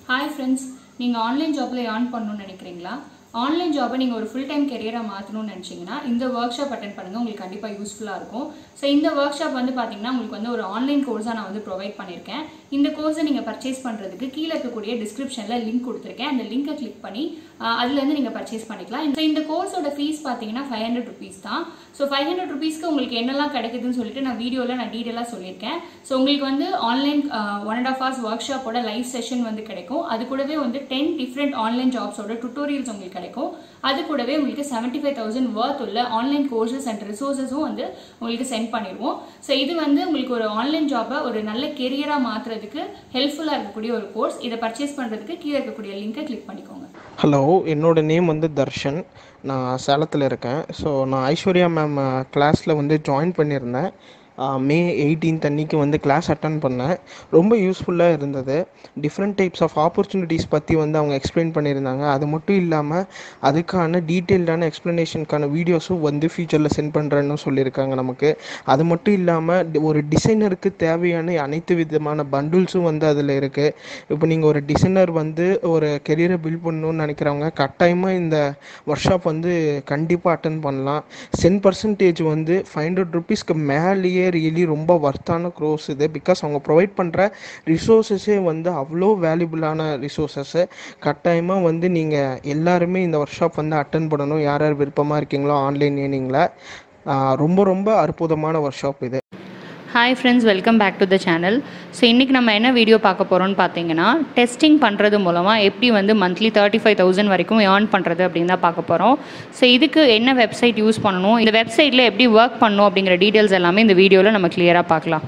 Hi friends நீங்கள் online ஜாப்பில் earn பண்ணணும்னு நினைக்கிறீங்களா ஆன்லைன் ஜாப்பை நீங்கள் ஒரு ஃபுல் டைம் கெரியராக மாற்றணும்னு நினச்சிங்கன்னா இந்த ஒர்க் ஷாப் அட்டன் பண்ணுங்கள் உங்களுக்கு கண்டிப்பாக யூஸ்ஃபுல்லாக இருக்கும் ஸோ இந்த ஒர்க் ஷாப் வந்து பார்த்தீங்கன்னா உங்களுக்கு வந்து ஒரு ஆன்லைன் கோர்ஸாக நான் வந்து ப்ரொவைட் பண்ணியிருக்கேன் இந்த கோர்ஸை நீங்கள் பர்ச்சேஸ் பண்ணுறதுக்கு கீழே இருக்கக்கூடிய டிஸ்கிரிப்ஷனில் லிங்க் கொடுத்துருக்கேன் அந்த லிங்கை கிளிக் பண்ணி ஆஹ், அதுலேருந்து நீங்கள் பர்ச்சேஸ் பண்ணிக்கலாம் ஸோ இந்த கோர்ஸோட ஃபீஸ் பார்த்தீங்கன்னா ஃபைவ் ஹண்ட்ரட் ருபீஸ் தான் ஸோ ஃபைவ் ஹண்ட்ரட் ருபீஸ்க்கு உங்களுக்கு என்னெல்லாம் கிடைக்குதுன்னு சொல்லிட்டு நான் வீடியோவில் நான் டீட்டெயிலாக சொல்லியிருக்கேன் ஸோ உங்களுக்கு வந்து online one and half hours ஒர்க் ஷாப்போட லைவ் செஷன் வந்து கிடைக்கும் அது கூடவே வந்து டென் டிஃப்ரெண்ட் ஆன்லைன் ஜாப்ஸோட டுட்டோரியல்ஸ் உங்களுக்கு கிடைக்கும் அது கூடவே உங்களுக்கு செவன்ட்டி ஃபைவ் தௌசண்ட் ஒர்த் உள்ள ஆன்லைன் கோர்சஸ் அண்ட் ரிசோர்ஸஸும் வந்து உங்களுக்கு சென்ட் பண்ணிடுவோம் ஸோ இது வந்து உங்களுக்கு ஒரு ஆன்லைன் ஜாப்பை ஒரு நல்ல கெரியராக மாற்றுறதுக்கு ஹெல்ப்ஃபுல்லாக இருக்கக்கூடிய ஒரு கோர்ஸ் இதை பர்ச்சேஸ் பண்ணுறதுக்கு கீழே இருக்கக்கூடிய லிங்கை கிளிக் பண்ணிக்கோங்க ஹலோ என்னோட நேம் வந்து தர்ஷன் நான் சேலத்தில் இருக்கேன் ஸோ நான் ஐஸ்வர்யா மேம் கிளாஸில் வந்து ஜாயின் பண்ணியிருந்தேன் மே எயிட்டீன்த் அன்னைக்கு வந்து கிளாஸ் அட்டன் பண்ணேன் ரொம்ப யூஸ்ஃபுல்லாக இருந்தது டிஃப்ரெண்ட் டைப்ஸ் ஆஃப் ஆப்பர்ச்சுனிட்டிஸ் பற்றி வந்து அவங்க எக்ஸ்பிளைன் பண்ணியிருந்தாங்க அது மட்டும் இல்லாமல் அதுக்கான டீட்டெயில்டான எக்ஸ்ப்ளனேஷனுக்கான வீடியோஸும் வந்து ஃபியூச்சரில் சென்ட் பண்ணுறேன்னு சொல்லியிருக்காங்க நமக்கு அது மட்டும் இல்லாமல் ஒரு டிசைனருக்கு தேவையான அனைத்து விதமான பண்டில்ஸும் வந்து அதில் இருக்குது இப்போ நீங்கள் ஒரு டிசைனர் வந்து ஒரு கெரியரை பில்ட் பண்ணணும்னு நினைக்கிறவங்க கட்டாயமாக இந்த ஒர்க் ஷாப் வந்து கண்டிப்பாக அட்டன் பண்ணலாம் சென் பர்சன்டேஜ் வந்து ஃபைவ் ஹண்ட்ரட் ருபீஸ்க்கு மேலேயே ரியலி ரொம்ப ஒர்த்தான க்ரோஸ் இது பிகாஸ் அவங்க ப்ரொவைட் பண்ணுற ரிசோர்ஸஸே வந்து அவ்வளோ வேல்யூபிளான ரிசோர்ஸஸ்ஸு கட்டாயமாக வந்து நீங்கள் எல்லாருமே இந்த ஒர்க் ஷாப் வந்து அட்டன் பண்ணணும் யார் யார் விருப்பமாக இருக்கீங்களோ ஆன்லைன் ஏர்னிங்கில் ரொம்ப ரொம்ப அற்புதமான ஒர்க் ஷாப் இது hi friends welcome back to the channel so இன்றைக்கி நம்ம என்ன வீடியோ பார்க்க போகிறோம்னு பார்த்தீங்கன்னா டெஸ்டிங் பண்ணுறது மூலமாக எப்படி வந்து மந்த்லி தேர்ட்டி ஃபைவ் தௌசண்ட் வரைக்கும் ஏர்ன் பண்ணுறது அப்படின்னு தான் பார்க்க போகிறோம் ஸோ இதுக்கு என்ன வெப்சைட் யூஸ் பண்ணணும் இந்த வெப்சைட்டில் எப்படி ஒர்க் பண்ணணும் அப்படிங்கிற டீட்டெயில்ஸ் எல்லாமே இந்த வீடியோவில் நம்ம கிளியராக பார்க்கலாம்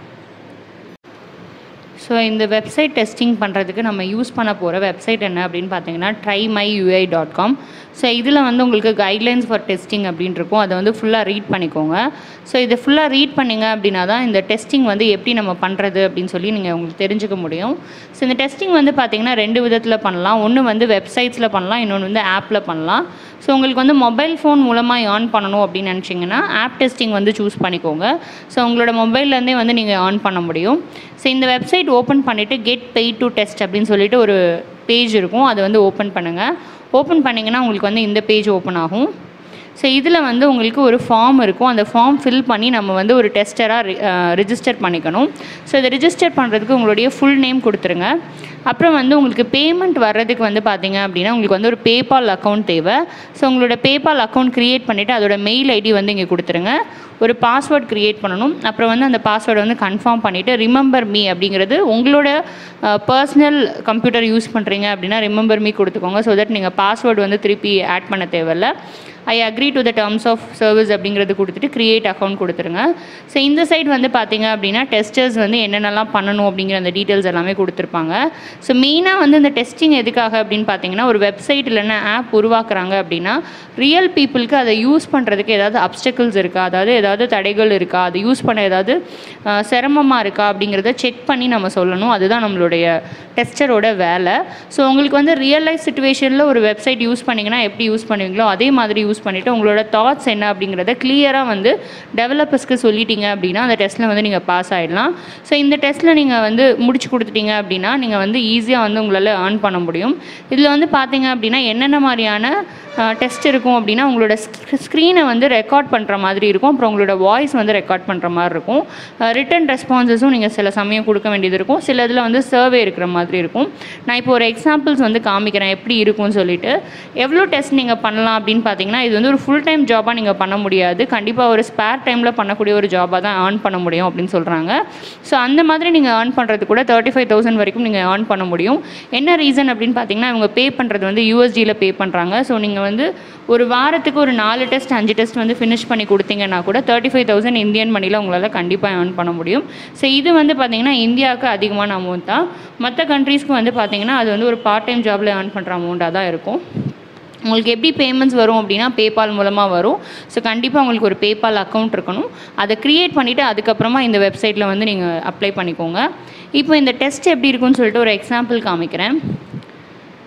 ஸோ இந்த வெப்சைட் டெஸ்டிங் பண்ணுறதுக்கு நம்ம யூஸ் பண்ண போகிற வெப்சைட் என்ன அப்படின்னு பார்த்தீங்கன்னா try my UI dot com so இதில் வந்து உங்களுக்கு கைட்லைன்ஸ் ஃபார் டெஸ்டிங் அப்படின்னு இருக்கும் அதை வந்து ஃபுல்லாக ரீட் பண்ணிக்கோங்க ஸோ இதை ஃபுல்லாக ரீட் பண்ணிங்க அப்படின்னா தான் இந்த டெஸ்டிங் வந்து எப்படி நம்ம பண்ணுறது அப்படின்னு சொல்லி நீங்கள் உங்களுக்கு தெரிஞ்சுக்க முடியும் ஸோ இந்த டெஸ்டிங் வந்து பார்த்தீங்கன்னா ரெண்டு விதத்தில் பண்ணலாம் ஒன்று வந்து வெப்சைட்ஸில் பண்ணலாம் இன்னொன்று வந்து ஆப்பில் பண்ணலாம் ஸோ உங்களுக்கு வந்து மொபைல் ஃபோன் மூலமாக ஏர்ன் பண்ணணும் அப்படின்னு நினச்சிங்கன்னா ஆப் டெஸ்டிங் வந்து சூஸ் பண்ணிக்கோங்க ஸோ உங்களோட மொபைல்லேருந்தே வந்து நீங்கள் ஏர்ன் பண்ண முடியும் ஸோ இந்த வெப்சைட் ஓப்பன் பண்ணிவிட்டு கெட் பெய்ட் டு டெஸ்ட் அப்படின்னு சொல்லிட்டு ஒரு பேஜ் இருக்கும் அதை வந்து ஓப்பன் பண்ணுங்கள் ஓப்பன் பண்ணிங்கன்னா உங்களுக்கு வந்து இந்த பேஜ் ஓப்பன் ஆகும் ஸோ இதில் வந்து உங்களுக்கு ஒரு ஃபார்ம் இருக்கும் அந்த ஃபார்ம் ஃபில் பண்ணி நம்ம வந்து ஒரு டெஸ்டராக ரிஜிஸ்டர் பண்ணிக்கணும் ஸோ இதை ரிஜிஸ்டர் பண்ணுறதுக்கு உங்களுடைய ஃபுல் நேம் கொடுத்துருங்க அப்புறம் வந்து உங்களுக்கு பேமெண்ட் வர்றதுக்கு வந்து பார்த்தீங்க அப்படின்னா உங்களுக்கு வந்து ஒரு பேபால் அக்கௌண்ட் தேவை ஸோ உங்களோட பேபால் அக்கௌண்ட் க்ரியேட் பண்ணிவிட்டு அதோட மெயில் ஐடி வந்து இங்கே கொடுத்துருங்க ஒரு பாஸ்வேர்ட் க்ரியேட் பண்ணணும் அப்புறம் வந்து அந்த பாஸ்வேர்டை வந்து கன்ஃபார்ம் பண்ணிவிட்டு ரிமெம்பர் மீ அப்படிங்கிறது உங்களோட பர்சனல் கம்ப்யூட்டர் யூஸ் பண்ணுறீங்க அப்படின்னா ரிமெம்பர் மீ கொடுத்துக்கோங்க ஸோ தட் நீங்கள் பாஸ்வேர்டு வந்து திருப்பி ஆட் பண்ண தேவையில்ல I agree to the terms of service அப்படிங்கிறது கொடுத்துட்டு க்ரியேட் அக்கௌண்ட் கொடுத்துருங்க ஸோ இந்த சைட் வந்து பார்த்தீங்க அப்படின்னா டெஸ்டர்ஸ் வந்து என்னென்னலாம் பண்ணணும் அப்படிங்கிற அந்த டீட்டெயில்ஸ் எல்லாமே கொடுத்துருப்பாங்க ஸோ மெயினாக வந்து இந்த டெஸ்டிங் எதுக்காக அப்படின்னு பார்த்தீங்கன்னா ஒரு வெப்சைட் இல்லைன்னா ஆப் உருவாக்குறாங்க அப்படின்னா ரியல் பீப்புளுக்கு அதை யூஸ் பண்ணுறதுக்கு ஏதாவது அப்டக்கிள்ஸ் இருக்கா அதாவது ஏதாவது தடைகள் இருக்கா அதை யூஸ் பண்ண ஏதாவது அஹ், சிரமமாக இருக்கா அப்படிங்கிறத செக் பண்ணி நம்ம சொல்லணும் அதுதான் நம்மளுடைய டெஸ்டரோட வேலை ஸோ உங்களுக்கு வந்து ரியல் லைஃப் சுச்சுவேஷனில் ஒரு வெப்சைட் யூஸ் பண்ணிங்கன்னா எப்படி யூஸ் பண்ணுவீங்களோ அதே மாதிரி யூஸ் பண்ணிவிட்டு உங்களோட தாட்ஸ் என்ன அப்படிங்கிறத கிளியராக வந்து டெவலப்பர்ஸ்க்கு சொல்லிட்டீங்க அப்படின்னா அந்த டெஸ்ட்டில் வந்து நீங்கள் பாஸ் ஆகிடலாம் ஸோ இந்த டெஸ்ட்டில் நீங்கள் வந்து முடிச்சு கொடுத்துட்டீங்க அப்படின்னா நீங்கள் வந்து ஈஸியாக வந்து உங்களால் ஏர்ன் பண்ண முடியும் இதில் வந்து பார்த்தீங்க அப்படின்னா என்னென்ன மாதிரியான டெஸ்ட் இருக்கும் அப்படின்னா உங்களோட ஸ்க்ரீனை வந்து ரெக்கார்ட் பண்ணுற மாதிரி இருக்கும் அப்புறம் உங்களோட வாய்ஸ் வந்து ரெக்கார்ட் பண்ணுற மாதிரி இருக்கும் ரிட்டன் ரெஸ்பான்சஸும் நீங்கள் சில சமயம் கொடுக்க வேண்டியது இருக்கும் சில இதில் வந்து சர்வே இருக்கிற மாதிரி இருக்கும் நான் இப்போ ஒரு எக்ஸாம்பிள்ஸ் வந்து காமிக்கிறேன் எப்படி இருக்கும்னு சொல்லிட்டு எவ்வளோ டெஸ்ட் நீங்கள் பண்ணலாம் அப்படின்னு பார்த்தீங்கன்னா இது வந்து ஒரு ஃபுல் டைம் ஜாபாக நீங்கள் பண்ண முடியாது கண்டிப்பாக ஒரு ஸ்பேர் டைமில் பண்ணக்கூடிய ஒரு ஜாபாக தான் ஏர்ன் பண்ண முடியும் அப்படின்னு சொல்கிறாங்க ஸோ அந்த மாதிரி நீங்கள் ஏர்ன் பண்ணுறது கூட தேர்ட்டி ஃபைவ் தௌசண்ட் வரைக்கும் நீங்கள் ஏர்ன் பண்ண முடியும் என்ன ரீசன் அப்படின்னு பார்த்தீங்கன்னா இவங்க பே பண்ணுறது வந்து யூஎஸ்டியில் பே பண்ணுறாங்க ஸோ நீங்கள் வந்து ஒரு வாரத்துக்கு ஒரு நாலு டெஸ்ட் அஞ்சு டெஸ்ட் வந்து ஃபினிஷ் பண்ணி கொடுத்தீங்கன்னா கூட தேர்ட்டி ஃபைவ் தௌசண்ட் இந்தியன் மணியில் உங்களால் கண்டிப்பாக ஏர்ன் பண்ண முடியும் ஸோ இது வந்து பார்த்தீங்கன்னா இந்தியாவுக்கு அதிகமான அமௌண்ட் தான் மற்ற கண்ட்ரீஸ்க்கு வந்து பார்த்தீங்கன்னா அது வந்து ஒரு பார்ட் டைம் ஜாபில் ஏர்ன் பண்ணுற அமௌண்ட்டாக தான் இருக்கும் உங்களுக்கு எப்படி பேமெண்ட்ஸ் வரும் அப்படின்னா பேபால் மூலமாக வரும் ஸோ கண்டிப்பாக உங்களுக்கு ஒரு பேபால் அக்கௌண்ட் இருக்கணும் அதை க்ரியேட் பண்ணிவிட்டு அதுக்கப்புறமா இந்த வெப்சைட்டில் வந்து நீங்கள் அப்ளை பண்ணிக்கோங்க இப்போ இந்த டெஸ்ட் எப்படி இருக்குன்னு சொல்லிட்டு ஒரு எக்ஸாம்பிள் காமிக்கிறேன்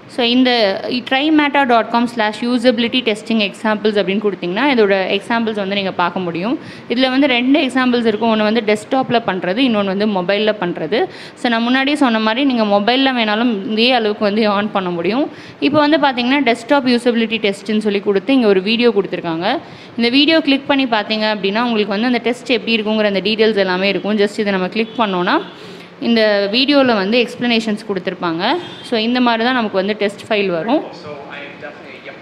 ஸோ இந்த Trymata dot com slash usability testing examples அப்படின்னு கொடுத்தீங்கன்னா இதோட எக்ஸாம்பிள்ஸ் வந்து நீங்கள் பார்க்க முடியும் இதில் வந்து ரெண்டு எக்ஸாம்பிள்ஸ் இருக்கும் ஒன்று வந்து டெஸ்க்டாப்பில் பண்ணுறது இன்னொன்று வந்து மொபைலில் பண்ணுறது ஸோ நான் முன்னாடியே சொன்ன மாதிரி நீங்கள் மொபைலில் வேணாலும் இதே அளவுக்கு வந்து ஆன் பண்ண முடியும் இப்போ வந்து பார்த்தீங்கன்னா டெஸ்க்டாப் யூசபிலிட்டி டெஸ்ட்டுன்னு சொல்லி கொடுத்து இங்கே ஒரு வீடியோ கொடுத்துருக்காங்க இந்த வீடியோ கிளிக் பண்ணி பார்த்தீங்க அப்படின்னா உங்களுக்கு வந்து அந்த டெஸ்ட் எப்படி இருக்குங்கிற அந்த டீட்டெயில்ஸ் எல்லாமே இருக்கும் ஜஸ்ட் இதை நம்ம கிளிக் பண்ணோன்னா இந்த வீடியோவில் வந்து எக்ஸ்ப்ளனேஷன்ஸ் கொடுத்துருப்பாங்க ஸோ இந்த மாதிரி தான் நமக்கு வந்து டெஸ்ட் ஃபைல் வரும் So I am definitely, yep.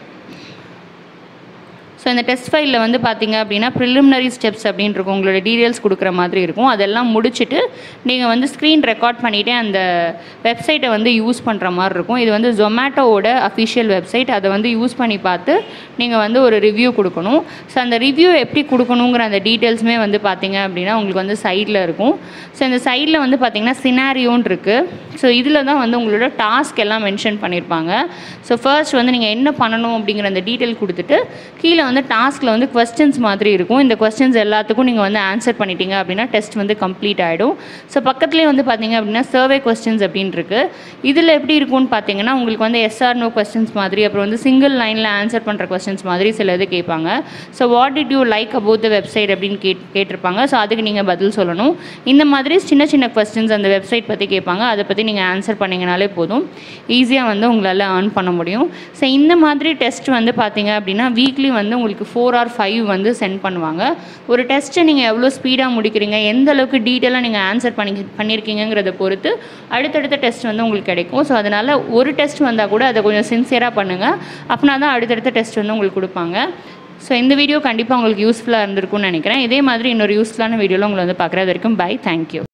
So இந்த டெஸ்ட் ஃபைலில் வந்து பார்த்தீங்க அப்படின்னா ப்ரிலிமினரி ஸ்டெப்ஸ் அப்படின்னு இருக்கும் உங்களோட டீட்டெயில்ஸ் கொடுக்குற மாதிரி இருக்கும் அதெல்லாம் முடிச்சுட்டு நீங்கள் வந்து ஸ்க்ரீன் ரெக்கார்ட் பண்ணிவிட்டு அந்த வெப்சைட்டை வந்து யூஸ் பண்ணுற மாதிரி இருக்கும் இது வந்து ஜொமேட்டோவோட அஃபிஷியல் வெப்சைட் அதை வந்து யூஸ் பண்ணி பார்த்து நீங்கள் வந்து ஒரு ரிவ்யூ கொடுக்கணும் ஸோ அந்த ரிவ்யூ எப்படி கொடுக்கணுங்கிற அந்த டீட்டெயில்ஸுமே வந்து பார்த்தீங்க அப்படின்னா உங்களுக்கு வந்து சைடில் இருக்கும் ஸோ இந்த சைடில் வந்து பார்த்தீங்கன்னா சினாரியோன்னு இருக்குது ஸோ இதில் தான் வந்து உங்களோட டாஸ்க் எல்லாம் மென்ஷன் பண்ணியிருப்பாங்க ஸோ ஃபர்ஸ்ட் வந்து நீங்கள் என்ன பண்ணணும் அப்படிங்கிற அந்த டீட்டெயில் கொடுத்துட்டு கீழே வந்து டாஸ்கில் வந்து கொஸ்டின்ஸ் மாதிரி இருக்கும் இந்த கொஸ்டின்ஸ் எல்லாத்துக்கும் நீங்கள் வந்து ஆன்சர் பண்ணிட்டீங்க அப்படின்னா டெஸ்ட் வந்து கம்ப்ளீட் ஆகிடும் ஸோ பக்கத்துலேயே வந்து பார்த்தீங்க அப்படின்னா சர்வே கொஸ்டின்ஸ் அப்படின்னு இருக்கு இதில் எப்படி இருக்கும்னு பார்த்தீங்கன்னா உங்களுக்கு வந்து எஸ்ஆர் நோ கொஸ்டின்ஸ் மாதிரி அப்புறம் வந்து சிங்கிள் லைனில் ஆன்சர் பண்ணுற கொஸ்டின்ஸ் மாதிரி சில இது கேட்பாங்க so what did you like about the website அப்படின்னு கேட் கேட்டிருப்பாங்க ஸோ அதுக்கு நீங்கள் பதில் சொல்லணும் இந்த மாதிரி சின்ன சின்ன கொஸ்டின்ஸ் அந்த வெப்சைட் பற்றி கேட்பாங்க அதை பற்றி நீங்கள் ஆன்சர் பண்ணிங்கனாலே போதும் ஈஸியாக வந்து உங்களால் ஏர்ன் பண்ண முடியும் ஸோ இந்த மாதிரி டெஸ்ட் வந்து பார்த்தீங்க அப்படின்னா வீக்லி வந்து உங்களுக்கு ஃபோர் ஆர் ஃபைவ் வந்து சென்ட் பண்ணுவாங்க ஒரு டெஸ்ட்டை நீங்கள் எவ்வளோ ஸ்பீடாக முடிக்கிறீங்க எந்த அளவுக்கு டீட்டெயிலாக நீங்கள் ஆன்சர் பண்ணி பண்ணியிருக்கீங்கிறத பொறுத்து அடுத்தடுத்த டெஸ்ட் வந்து உங்களுக்கு கிடைக்கும் ஸோ அதனால் ஒரு டெஸ்ட் வந்தால் கூட அதை கொஞ்சம் சின்சியராக பண்ணுங்கள் அப்படின்னா தான் அடுத்தடுத்த டெஸ்ட் வந்து உங்களுக்கு கொடுப்பாங்க ஸோ இந்த வீடியோ கண்டிப்பாக உங்களுக்கு யூஸ்ஃபுல்லாக இருந்திருக்கும்னு நினைக்கிறேன் இதே மாதிரி இன்னொரு யூஸ்ஃபுல்லான வீடியோவில் உங்களை வந்து பார்க்குறது வரைக்கும் பை தேங்க்யூ